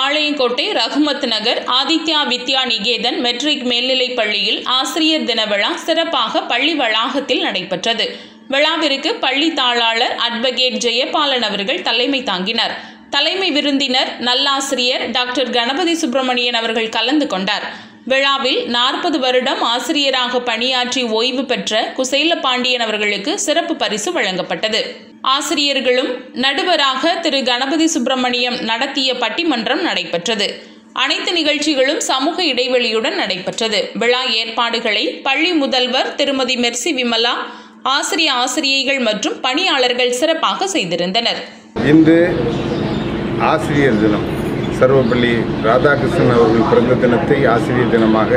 Palayamkottai Rahmath Nagar Aditya Vidya Niketan matric மேல்நிலைப் பள்ளியில் ஆசிரியர் தின விழா சிறப்பாக பள்ளி வளாகத்தில் நடைபெற்றது விழாவிற்கு பள்ளி தாளாளர் அட்வொகேட் ஜெயபாலன் அவர்கள் தலைமை தாங்கினார் தலைமை விருந்தினர் நல்லாசிரியர் டாக்டர் கணபதி சுப்பிரமணியன் அவர்கள் கலந்து கொண்டார் விழாவில் நாற்பது வருடம் ஆசிரியராக பணியாற்றி ஓய்வு பெற்ற குசேல பாண்டியன் அவர்களுக்கு சிறப்பு பரிசு வழங்கப்பட்டது ஆசிரியர்களும் நடுவராக திரு கணபதி சுப்பிரமணியம் நடத்திய பட்டிமன்றம் நடைபெற்றது அனைத்து நிகழ்ச்சிகளும் சமூக இடைவெளியுடன் நடைபெற்றது விழா ஏற்பாடுகளை பள்ளி முதல்வர் திருமதி மெர்சி விமலா ஆசிரிய ஆசிரியைகள் மற்றும் பணியாளர்கள் சிறப்பாக செய்திருந்தனர் இன்று ஆசிரியர் தினம் சர்வப்பள்ளி ராதாகிருஷ்ணன் அவர்கள் பிறந்த தினத்தை ஆசிரியர் தினமாக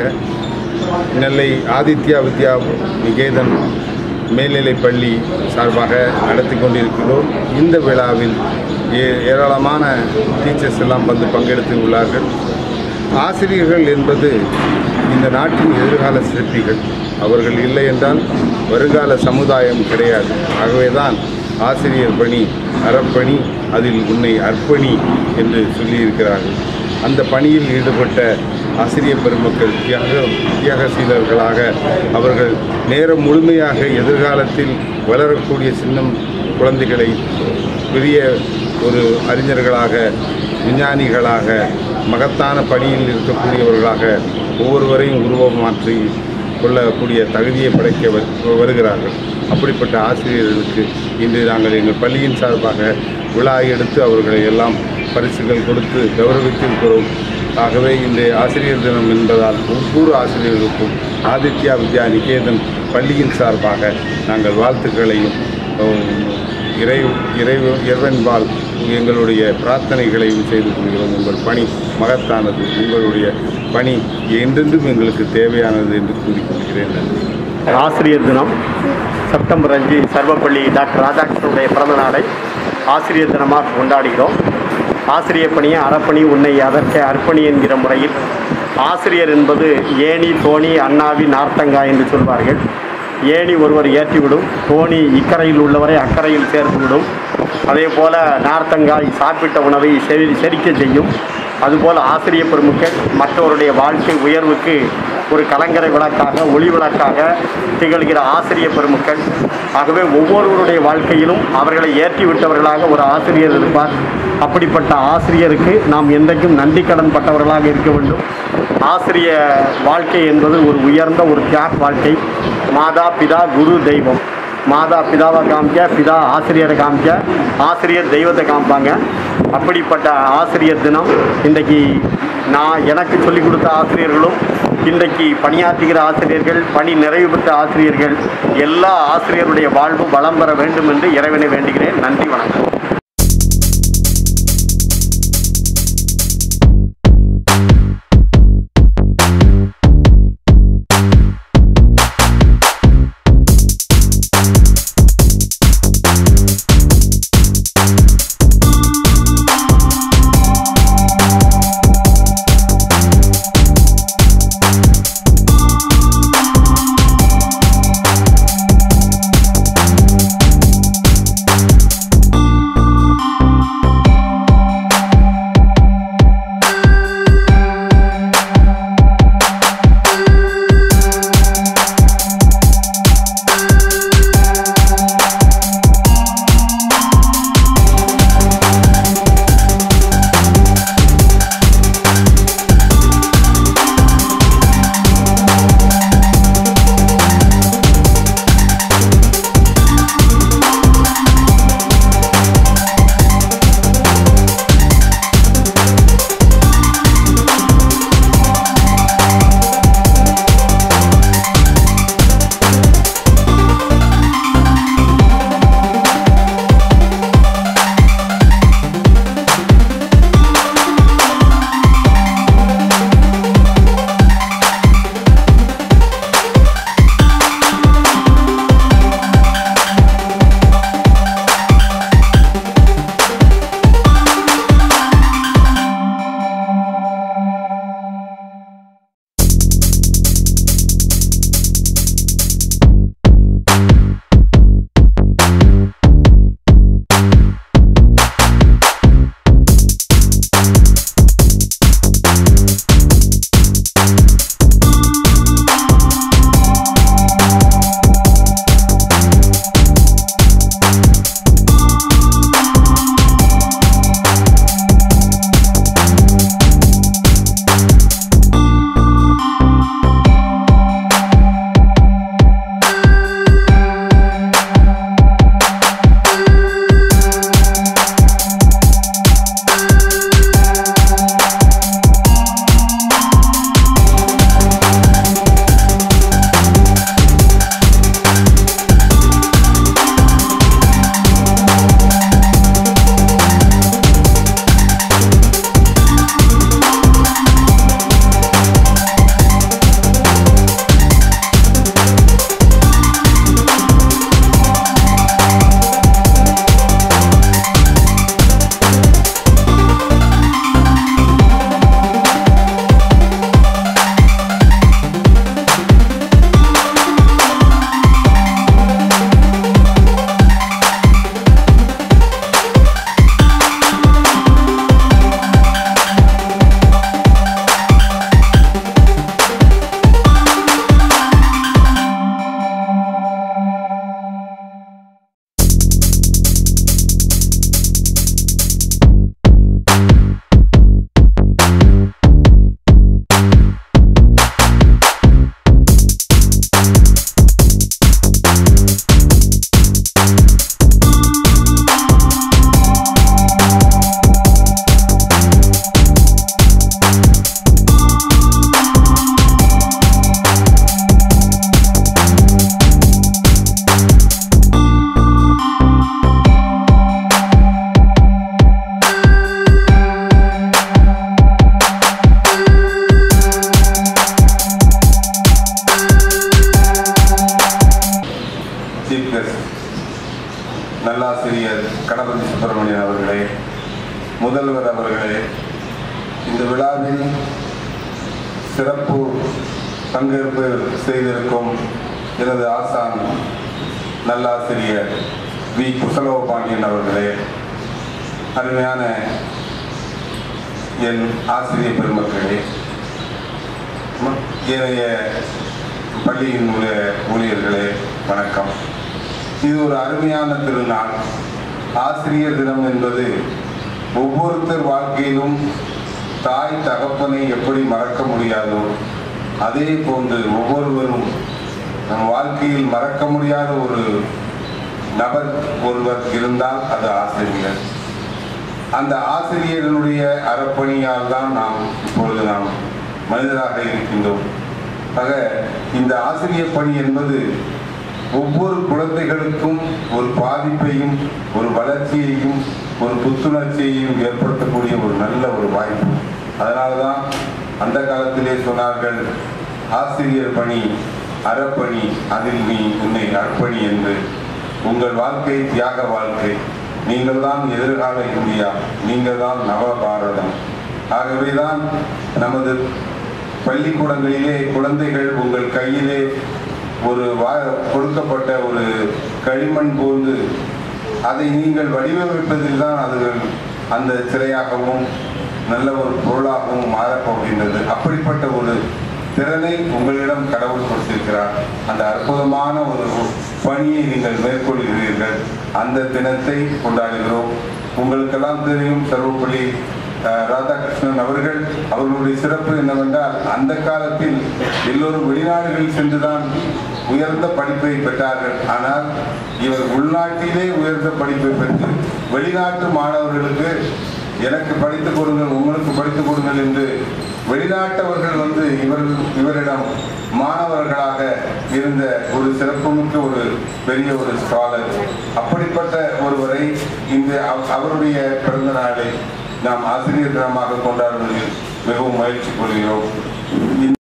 நெல்லை ஆதித்யா வித்யா நிகேதன் மேல்நிலைப் பள்ளி சார்பாக நடத்தி கொண்டிருக்கிறோம் இந்த விழாவில் ஏ- ஏராளமான டீச்சர்ஸ் எல்லாம் வந்து பங்கெடுத்து உள்ளார்கள் ஆசிரியர்கள் என்பது இந்த நாட்டின் எதிர்கால சிற்பிகள் அவர்கள் இல்லை என்றால் வருங்கால சமுதாயம் கிடையாது ஆகவேதான் ஆசிரியர் பணி அறப்பணி அதில் உன்னை அர்ப்பணி என்று சொல்லியிருக்கிறார்கள் அந்த பணியில் ஈடுபட்ட ஆசிரியர் பெருமக்கள் தியாக தியாகசீலர்களாக அவர்கள் நேரம் முழுமையாக எதிர்காலத்தில் வளரக்கூடிய சின்னம் குழந்தைகளை பெரிய ஒரு அறிஞர்களாக விஞ்ஞானிகளாக மகத்தான பணியில் இருக்கக்கூடியவர்களாக ஒவ்வொருவரையும் உருவம் மாற்றி கொள்ளக்கூடிய தகுதியை படைக்க வரு- வருகிறார்கள் அப்படிப்பட்ட ஆசிரியர்களுக்கு இன்று நாங்கள் எங்கள் பள்ளியின் சார்பாக விழா எடுத்து அவர்களை எல்லாம் பரிசுகள் கொடுத்து கௌரவித்திருக்கிறோம் ஆகவே இன்று ஆசிரியர் தினம் என்பதால் ஒவ்வொரு ஆசிரியர்களுக்கும் ஆதித்யா வித்யா நிகேதன் பள்ளியின் சார்பாக நாங்கள் வாழ்த்துக்களையும் உம், இறை இறை இறைவன்பால் எங்களுடைய பிரார்த்தனைகளையும் செய்து கொள்கிறோம் உங்கள் பணி மகத்தானது உங்களுடைய பணி என்றென்றும் எங்களுக்கு தேவையானது என்று கூறிக்கொள்கிறேன் நன்றி ஆசிரியர் தினம் செப்டம்பர் அஞ்சு சர்வப்பள்ளி டாக்டர் ராதாகிருஷ்ணனுடைய பிறந்த நாளை ஆசிரியர் தினமாக கொண்டாடுகிறோம் ஆசிரியர் பணியை அறப்பணி உன்னை அதற்கே அர்ப்பணி என்கிற முறையில் ஆசிரியர் என்பது ஏணி தோணி அண்ணாவி நார்த்தங்கா என்று சொல்வார்கள் ஏணி ஒருவர் ஏற்றிவிடும் தோணி இக்கரையில் உள்ளவரை அக்கறையில் சேர்த்துவிடும் அதே போல நார்த்தங்காய் சாப்பிட்ட உணவை செரி செரிக்க செய்யும் அதுபோல் ஆசிரிய பெருமக்கள் மற்றவருடைய வாழ்க்கை உயர்வுக்கு ஒரு கலங்கரை விளக்காக ஒளி விளக்காக திகழ்கிற ஆசிரிய பெருமக்கள் ஆகவே ஒவ்வொருவருடைய வாழ்க்கையிலும் அவர்களை ஏற்றி விட்டவர்களாக ஒரு ஆசிரியர் இருப்பார் அப்படிப்பட்ட ஆசிரியருக்கு நாம் என்றைக்கும் நன்றி கடன் பட்டவர்களாக இருக்க வேண்டும் ஆசிரிய வாழ்க்கை என்பது ஒரு உயர்ந்த ஒரு தியாக வாழ்க்கை மாதா பிதா குரு தெய்வம் மாதா பிதாவை காமிக்க பிதா ஆசிரியரை காமிக்க ஆசிரியர் தெய்வத்தை காமிப்பாங்க அப்படிப்பட்ட ஆசிரியர் தினம் இன்றைக்கு நான் எனக்கு சொல்லிக் கொடுத்த ஆசிரியர்களும் இன்றைக்கு பணியாற்றுகிற ஆசிரியர்கள் பணி நிறைவு பெற்ற ஆசிரியர்கள் எல்லா ஆசிரியருடைய வாழ்வும் வளம் பெற வேண்டும் என்று இறைவனை வேண்டுகிறேன் நன்றி வணக்கம் கணபதி சுப்பிரமணியன் அவர்களே முதல்வர் அவர்களே இந்த விழாவில் சிறப்பு பங்கேற்பு செய்திருக்கும் எனது ஆசான் நல்லாசிரியர் வி குசலவ பாண்டியன் அவர்களே அருமையான என் ஆசிரியர் பெருமக்களே ம- ஏனைய பள்ளியின் உள்ள ஊழியர்களே வணக்கம் இது ஒரு அருமையான திருநாள் ஆசிரியர் தினம் என்பது ஒவ்வொருத்தர் வாழ்க்கையிலும் தாய் தகப்பனை எப்படி மறக்க முடியாதோ அதே போன்று ஒவ்வொருவரும் நம் வாழ்க்கையில் மறக்க முடியாத ஒரு நபர் ஒருவர் இருந்தால் அது ஆசிரியர் அந்த ஆசிரியர்களுடைய அறப்பணியால் தான் நாம் இப்பொழுது நாம் மனிதராக இருக்கின்றோம் ஆக இந்த ஆசிரியர் பணி என்பது ஒவ்வொரு குழந்தைகளுக்கும் ஒரு பாதிப்பையும் ஒரு வளர்ச்சியையும் ஒரு புத்துணர்ச்சியையும் ஏற்படுத்தக்கூடிய ஒரு நல்ல ஒரு வாய்ப்பு அதனால தான் அந்த காலத்திலே சொன்னார்கள் ஆசிரியர் பணி அறப்பணி அதில் நீ உன்னை அர்ப்பணி என்று உங்கள் வாழ்க்கை தியாக வாழ்க்கை நீங்கள் தான் எதிர்கால இந்தியா நீங்கள் தான் நவ பாரதம் ஆகவேதான் நமது பள்ளிக்கூடங்களிலே குழந்தைகள் உங்கள் கையிலே ஒரு வா கொடுக்கப்பட்ட ஒரு களிமண் போன்று அதை நீங்கள் வடிவமைப்பதில் தான் அது அந்த சிலையாகவும் நல்ல ஒரு பொருளாகவும் மாறப்போகின்றது அப்படிப்பட்ட ஒரு திறனை உங்களிடம் கடவுள் கொடுத்திருக்கிறார் அந்த அற்புதமான ஒரு பணியை நீங்கள் மேற்கொள்கிறீர்கள் அந்த தினத்தை கொண்டாடுகிறோம் உங்களுக்கெல்லாம் தெரியும் சர்வப்பள்ளி அஹ், ராதாகிருஷ்ணன் அவர்கள் அவர்களுடைய சிறப்பு என்னவென்றால் அந்த காலத்தில் எல்லோரும் வெளிநாடுகளில் சென்றுதான் உயர்ந்த படிப்பை பெற்றார்கள் ஆனால் இவர் உள்நாட்டிலே உயர்ந்த படிப்பை பெற்று வெளிநாட்டு மாணவர்களுக்கு எனக்கு படித்துக் கொடுங்கள் உங்களுக்கு படித்துக் கொடுங்கள் என்று வெளிநாட்டவர்கள் வந்து இவர்கள் இவரிடம் மாணவர்களாக இருந்த ஒரு சிறப்புமிக்க ஒரு பெரிய ஒரு ஸ்காலர் அப்படிப்பட்ட ஒருவரை இந்த அவ- அவருடைய பிறந்த நாளை நாம் ஆசிரியர் தினமாக கொண்டாடுவதில் மிகவும் மகிழ்ச்சி கொள்கிறோம் இந்த